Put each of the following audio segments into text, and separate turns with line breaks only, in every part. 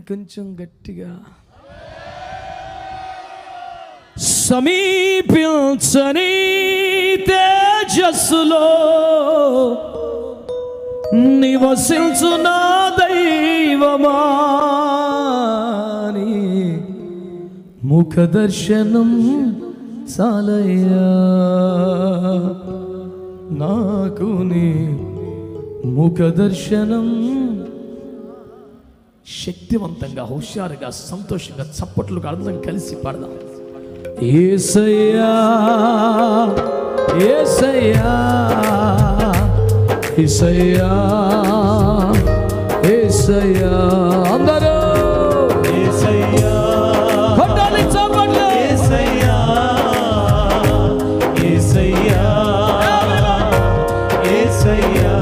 కొంచెం గట్టిగా సమీపించని తేజస్సులో నివసించు నా దైవమాని ముఖ దర్శనం చాలయ్యా నాకు నీ ముఖ దర్శనం శక్తివంతంగా హుషారుగా సంతోషంగా చప్పట్లుగా అందరం కలిసి పాడదాం ఏసయ్యా ఏసయ్యా ఏసయ్యా ఏసయ్యా అందరూ
యేసయ్యా
కొట్టాలి చప్పట్లు
యేసయ్యా యేసయ్యా యేసయ్యా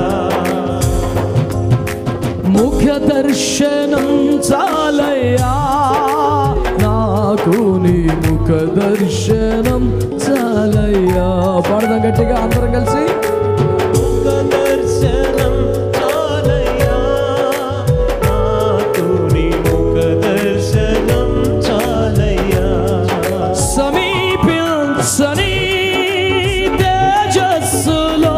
ముఖ దర్శనం చాలయ్యా నాకు నీ ముఖ దర్శనం చాలయ్యా పాడదాం గట్టిగా అందరం కలిసి
ముఖ దర్శనం చాలయ్యా నాకు నీ ముఖ దర్శనం చాలయ్యా
సమీపించని తేజస్సులో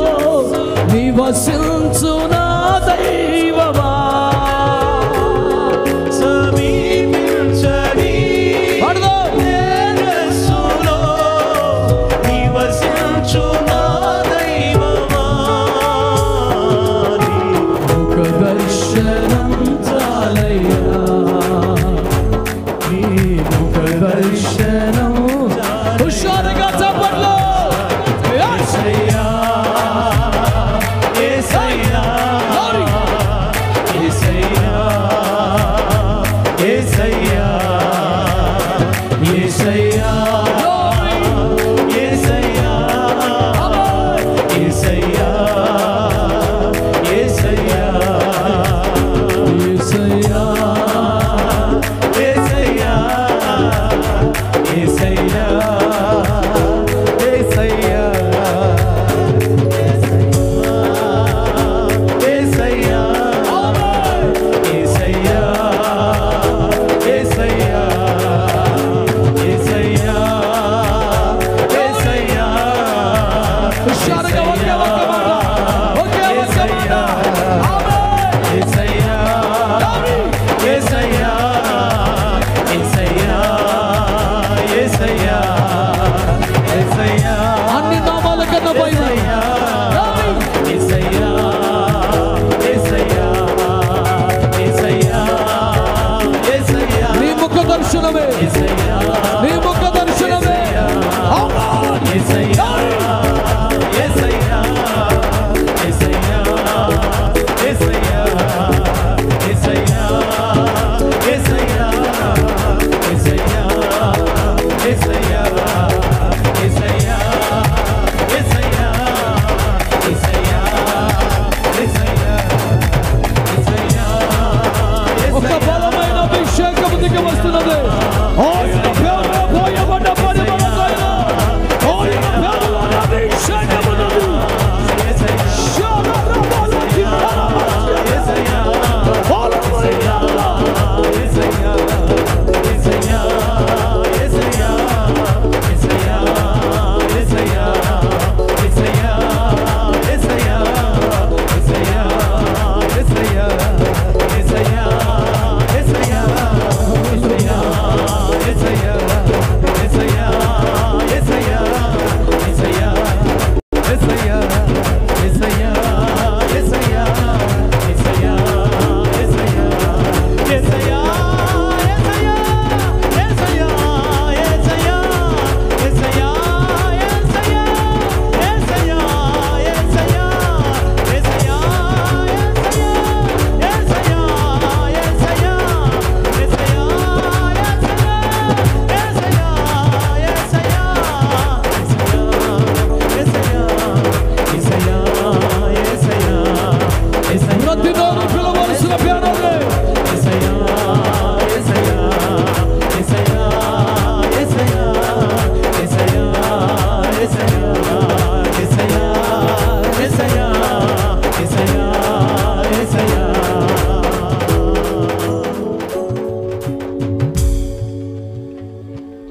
నివసించు నా దైవమా
సమీపించని
పాడదాం.
తేజస్సులో నివసించు నా దైవమా.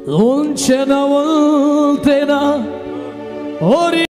ఉంచెన వంతెన ఓరి